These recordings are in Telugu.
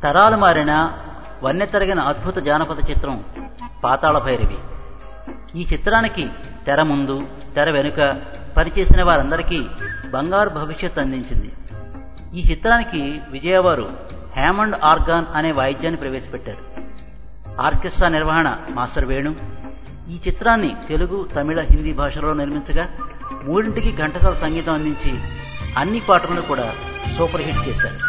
తరాలు మారిన వన్నె తరగిన అద్భుత జానపద చిత్రం పాతాళ భైరవి ఈ చిత్రానికి తెర ముందు తెర వెనుక పనిచేసిన వారందరికీ బంగారు భవిష్యత్ అందించింది ఈ చిత్రానికి విజయవారు హ్యామండ్ ఆర్గాన్ అనే వాయిద్యాన్ని ప్రవేశపెట్టారు ఆర్కెస్ట్రా నిర్వహణ మాస్టర్ వేణు ఈ చిత్రాన్ని తెలుగు తమిళ హిందీ భాషలో నిర్మించగా మూడింటికి ఘంటసాల సంగీతం అందించి అన్ని పాటలను కూడా సూపర్ హిట్ చేశారు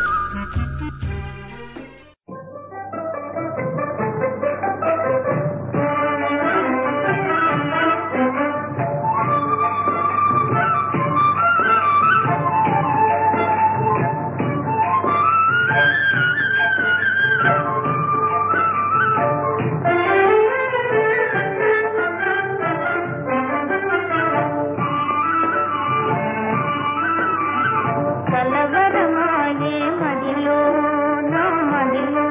కలవరమాయే మదిలో నా మదిలో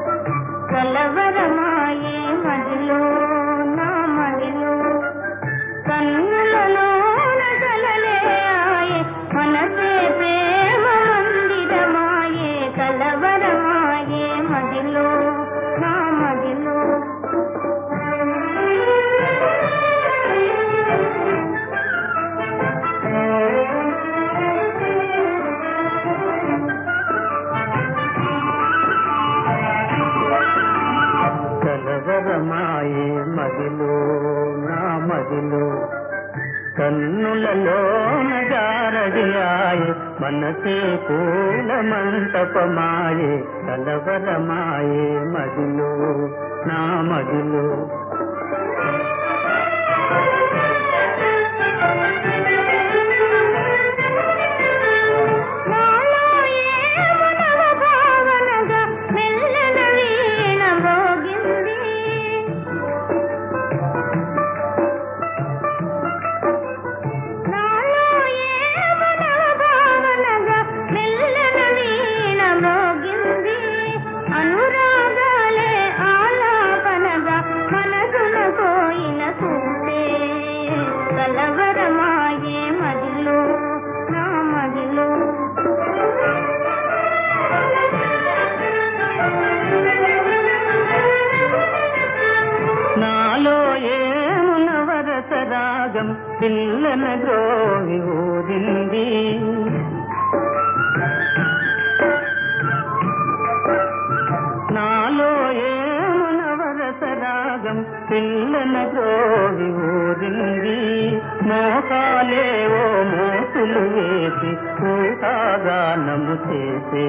కలవరమాయే మదిలో నా మదిలో కన్నులలో నగలలే ఆయే మనసే ప్రేమ మందిరమాయే కలవరమాయే మదిలో నా మదిలో కలవరమాయే మదిలో నా మదిలో కన్నులలో నగారడియాయే మనసే పూల మంటపమాయే కలవరమాయే మదిలో నా మదిలో నాలో ఏమనవ భావనగా మెల్లన వీణ మోగింది నాలో ఏమనవ భావనగా మెల్లన వీణ మోగింది అనురాగాలే ఆలాపనగా మనసున కోయిన చూపే కలవరమాయే మదిలో నా మదిలో నాలో ఏమున వరస రాగం పిల్లన గ్రోవి ఊరింది నాలో ఏమున వరస రాగం పిల్లన గ్రోవి ఊరింది మోకాలేవో మోసులు వేసి ఊహాగానము చేసే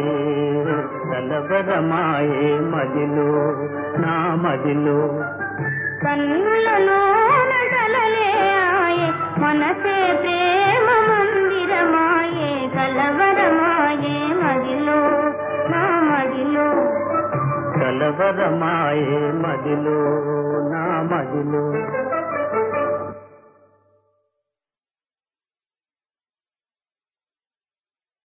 కలవరమాయే మదిలో నా మదిలో కన్నులలో నగలలే ఆయే మనసే ప్రేమ మందిరమాయే కలవరమాయే మదిలో నా మదిలో కలవరమాయే మదిలో నా మదిలో